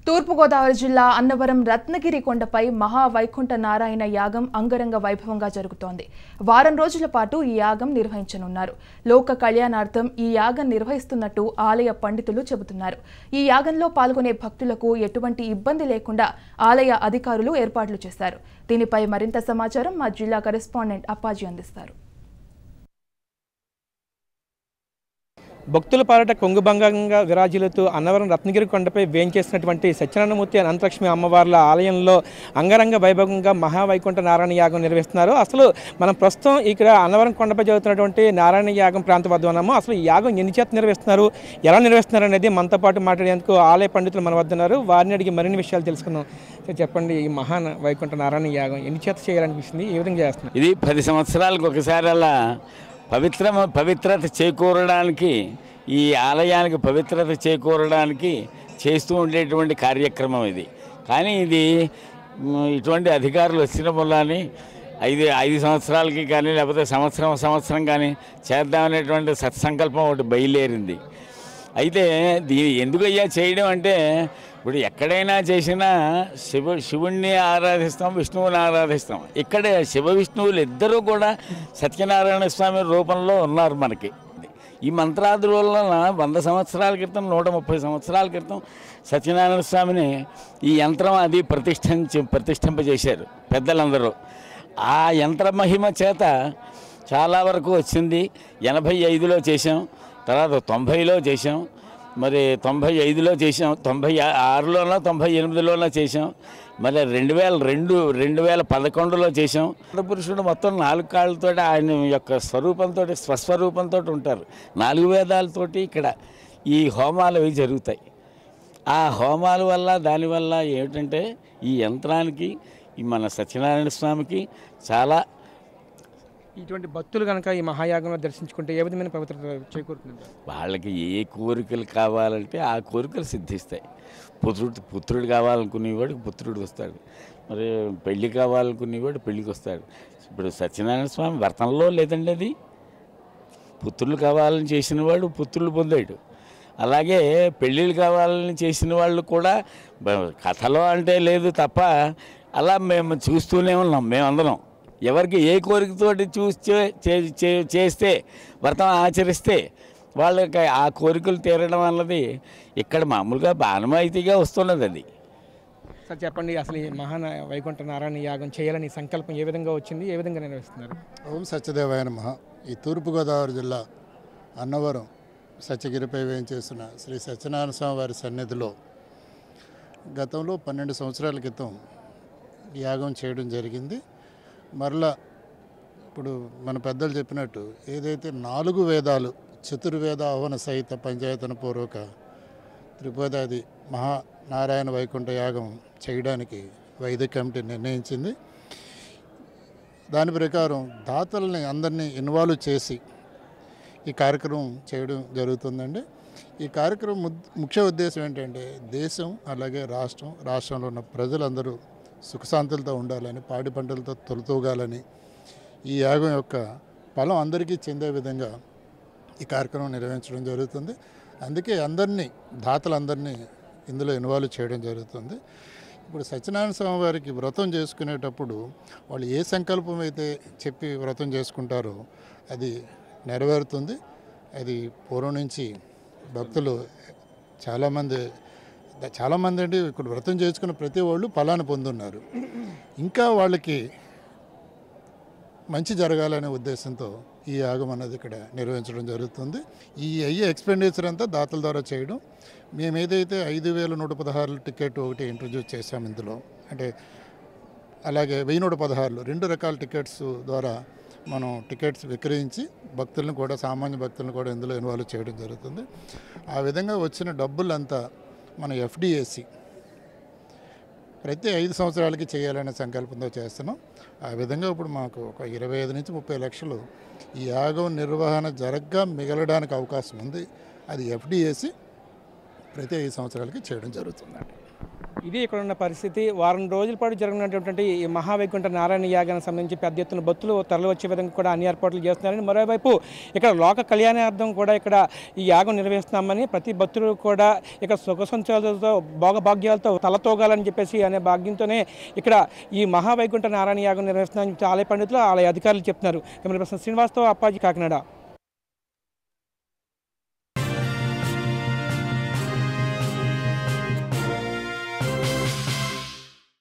తూర్పుగోదావరి జిల్లా అన్నవరం రత్నగిరి కొండపై మహావైకుంఠ నారాయణ యాగం అంగరంగ వైభవంగా జరుగుతోంది వారం రోజుల పాటు ఈ యాగం నిర్వహించనున్నారు లోక కళ్యాణార్థం ఈ యాగం నిర్వహిస్తున్నట్టు ఆలయ పండితులు చెబుతున్నారు ఈ యాగంలో పాల్గొనే భక్తులకు ఎటువంటి ఇబ్బంది లేకుండా ఆలయ అధికారులు ఏర్పాట్లు చేశారు దీనిపై మరింత సమాచారం మా జిల్లా కరెస్పాండెంట్ అప్పాజీ అందిస్తారు భక్తుల పాలట కొంగుబంగంగా విరాజులతో అన్నవరం రత్నగిరి కొండపై వేంచేసినటువంటి సత్యనారాయణమూర్తి అనంతలక్ష్మి అమ్మవార్ల ఆలయంలో అంగరంగ వైభవంగా మహావైకుంఠ నారాయణ యాగం నిర్వహిస్తున్నారు అసలు మనం ప్రస్తుతం ఇక్కడ అన్నవరం కొండపై జరుగుతున్నటువంటి నారాయణ యాగం ప్రాంత వద్ద ఉన్నాము అసలు ఈ యాగం ఎన్ని చేత నిర్వహిస్తున్నారు ఎలా నిర్వహిస్తున్నారు అనేది మనతో పాటు మాట్లాడేందుకు ఆలయ పండితులు మన వద్ద ఉన్నారు వారిని అడిగి మరిన్ని విషయాలు తెలుసుకుందాం సార్ చెప్పండి ఈ మహా వైకుంఠ నారాయణ యాగం ఎన్ని చేత చేయాలనిపిస్తుంది ఏ విధంగా చేస్తున్నారు ఇది పది సంవత్సరాలకు ఒకసారి అలా పవిత్ర పవిత్రత చేకూరడానికి ఈ ఆలయానికి పవిత్రత చేకూరడానికి చేస్తూ ఉండేటువంటి కార్యక్రమం ఇది కానీ ఇది మ్, ఇటువంటి అధికారులు వచ్చిన వల్లని ఐదు ఐదు సంవత్సరాలకి కానీ లేకపోతే సంవత్సరం సంవత్సరం కానీ చేద్దామనేటువంటి సత్సంకల్పం ఒకటి బయలుదేరింది అయితే దీని ఎందుకయ్యా చేయడం అంటే ఇప్పుడు ఎక్కడైనా చేసినా శివ శివుణ్ణి ఆరాధిస్తాం విష్ణువుని ఆరాధిస్తాం ఇక్కడ శివ విష్ణువులు ఇద్దరూ కూడా సత్యనారాయణ స్వామి రూపంలో ఉన్నారు మనకి ఈ మంత్రాదుల వలన వంద సంవత్సరాల క్రితం నూట ముప్పై సంవత్సరాల క్రితం సత్యనారాయణ స్వామిని ఈ యంత్రం అది ప్రతిష్ఠించి ప్రతిష్ఠింపజేశారు పెద్దలందరూ ఆ యంత్ర మహిమ చేత చాలా వరకు వచ్చింది ఎనభై ఐదులో చేసాం తర్వాత తొంభైలో చేసాం మరి తొంభై ఐదులో చేసాం తొంభై ఆ- ఆరులోనో తొంభై ఎనిమిదిలోనో చేసాం మరి రెండు వేల రెండు రెండు వేల పదకొండులో చేసాం పురుషుడు మొత్తం నాలుగు కాళ్ళతో ఆయన యొక్క స్వరూపంతో స్వస్వరూపంతో ఉంటారు నాలుగు వేదాలతోటి ఇక్కడ ఈ హోమాలు అవి జరుగుతాయి ఆ హోమాల వల్ల దానివల్ల ఏమిటంటే ఈ యంత్రానికి ఈ మన సత్యనారాయణ స్వామికి చాలా ఇటువంటి భక్తులు కనుక ఈ మహాయాగంలో దర్శించుకుంటే ఏ విధమైన పవిత్రత చేకూరుతుంది వాళ్ళకి ఏ కోరికలు కావాలంటే ఆ కోరికలు సిద్ధిస్తాయి పుత్రుడు పుత్రుడు కావాలనుకునేవాడికి పుత్రుడు వస్తాడు మరి పెళ్లి కావాలనుకునేవాడు పెళ్ళికి వస్తాడు ఇప్పుడు సత్యనారాయణ స్వామి వర్తంలో లేదండి అది పుత్రులు కావాలని చేసిన వాడు పుత్రులు పొందాడు అలాగే పెళ్ళిళ్ళు కావాలని చేసిన వాళ్ళు కూడా బ- కథలో అంటే లేదు తప్ప అలా మేము చూస్తూనే ఉన్నాం మేమందరం ఎవరికి ఏ కోరికతోటి చూసి చే- చే- చే- చేస్తే వ్రతం ఆచరిస్తే వాళ్ళకి ఆ కోరికలు తీరడం అన్నది ఇక్కడ మామూలుగా బాణమాయితీగా వస్తున్నది అది సార్ చెప్పండి అసలు ఈ మహా వైకుంఠ నారాయణ యాగం చేయాలని సంకల్పం ఏ విధంగా వచ్చింది ఏ విధంగా నిర్వహిస్తున్నారు ఓం సత్యదేవాయ నమ ఈ తూర్పుగోదావరి జిల్లా అన్నవరం సత్యగిరిపై వేయించేసిన శ్రీ సత్యనారాయణ స్వామి వారి సన్నిధిలో గతంలో పన్నెండు సంవత్సరాల క్రితం యాగం చేయడం జరిగింది మరలా ఇప్పుడు మన పెద్దలు చెప్పినట్టు ఏదైతే నాలుగు వేదాలు చతుర్వేద ఆహ్వాన సహిత పంచాయతన పూర్వక త్రిపదాది మహానారాయణ వైకుంఠ యాగం చేయడానికి వైదిక కమిటీ నిర్ణయించింది దాని ప్రకారం దాతల్ని అందరినీ ఇన్వాల్వ్ చేసి ఈ కార్యక్రమం చేయడం జరుగుతుందండి ఈ కార్యక్రమం ముద్- ముఖ్య ఉద్దేశం ఏంటంటే దేశం అలాగే రాష్ట్రం రాష్ట్రంలో ఉన్న ప్రజలందరూ సుఖశాంతులతో ఉండాలని పాడి పంటలతో తొలతూగాలని ఈ యాగం యొక్క ఫలం అందరికీ చెందే విధంగా ఈ కార్యక్రమం నిర్వహించడం జరుగుతుంది అందుకే అందరినీ దాతలందరినీ ఇందులో ఇన్వాల్వ్ చేయడం జరుగుతుంది ఇప్పుడు సత్యనారాయణ స్వామి వారికి వ్రతం చేసుకునేటప్పుడు వాళ్ళు ఏ సంకల్పం అయితే చెప్పి వ్రతం చేసుకుంటారో అది నెరవేరుతుంది అది పూర్వం నుంచి భక్తులు చాలామంది చాలామంది అండి ఇక్కడ వ్రతం చేసుకున్న ప్రతి వాళ్ళు ఫలాన్ని పొందున్నారు ఇంకా వాళ్ళకి మంచి జరగాలనే ఉద్దేశంతో ఈ యాగం అన్నది ఇక్కడ నిర్వహించడం జరుగుతుంది ఈ అయ్యే ఎక్స్పెండిచర్ అంతా దాతల ద్వారా చేయడం మేము ఏదైతే ఐదు వేల నూట పదహారు టికెట్ ఒకటి ఇంట్రడ్యూస్ చేశాం ఇందులో అంటే అలాగే వెయ్యి నూట పదహారులు రెండు రకాల టికెట్స్ ద్వారా మనం టికెట్స్ విక్రయించి భక్తులను కూడా సామాన్య భక్తులను కూడా ఇందులో ఇన్వాల్వ్ చేయడం జరుగుతుంది ఆ విధంగా వచ్చిన డబ్బులంతా మన ఎఫ్డిఏసి ప్రతి ఐదు సంవత్సరాలకి చేయాలనే సంకల్పంతో చేస్తున్నాం ఆ విధంగా ఇప్పుడు మాకు ఒక ఇరవై ఐదు నుంచి ముప్పై లక్షలు ఈ యాగం నిర్వహణ జరగ్గా మిగలడానికి అవకాశం ఉంది అది ఎఫ్డిఏసి ప్రతి ఐదు సంవత్సరాలకి చేయడం జరుగుతుందండి ఇది ఇక్కడ ఉన్న పరిస్థితి వారం రోజుల పాటు జరగనున్నటువంటి ఈ మహావైకుంఠ నారాయణ యాగానికి సంబంధించి పెద్ద ఎత్తున భక్తులు తరలి వచ్చే విధంగా కూడా అన్ని ఏర్పాట్లు చేస్తున్నారని మరోవైపు ఇక్కడ లోక కళ్యాణార్థం కూడా ఇక్కడ ఈ యాగం నిర్వహిస్తున్నామని ప్రతి భక్తుడు కూడా ఇక్కడ సుఖ సంచాలతో భోగభాగ్యాలతో తలతోగాలని చెప్పేసి అనే భాగ్యంతోనే ఇక్కడ ఈ మహావైకుంఠ నారాయణ యాగం నిర్వహిస్తున్నామని ఆలయ పండితులు ఆలయ అధికారులు చెప్తున్నారు కెమెరా పర్సన్ శ్రీనివాసరావు అప్పాజీ కాకినాడ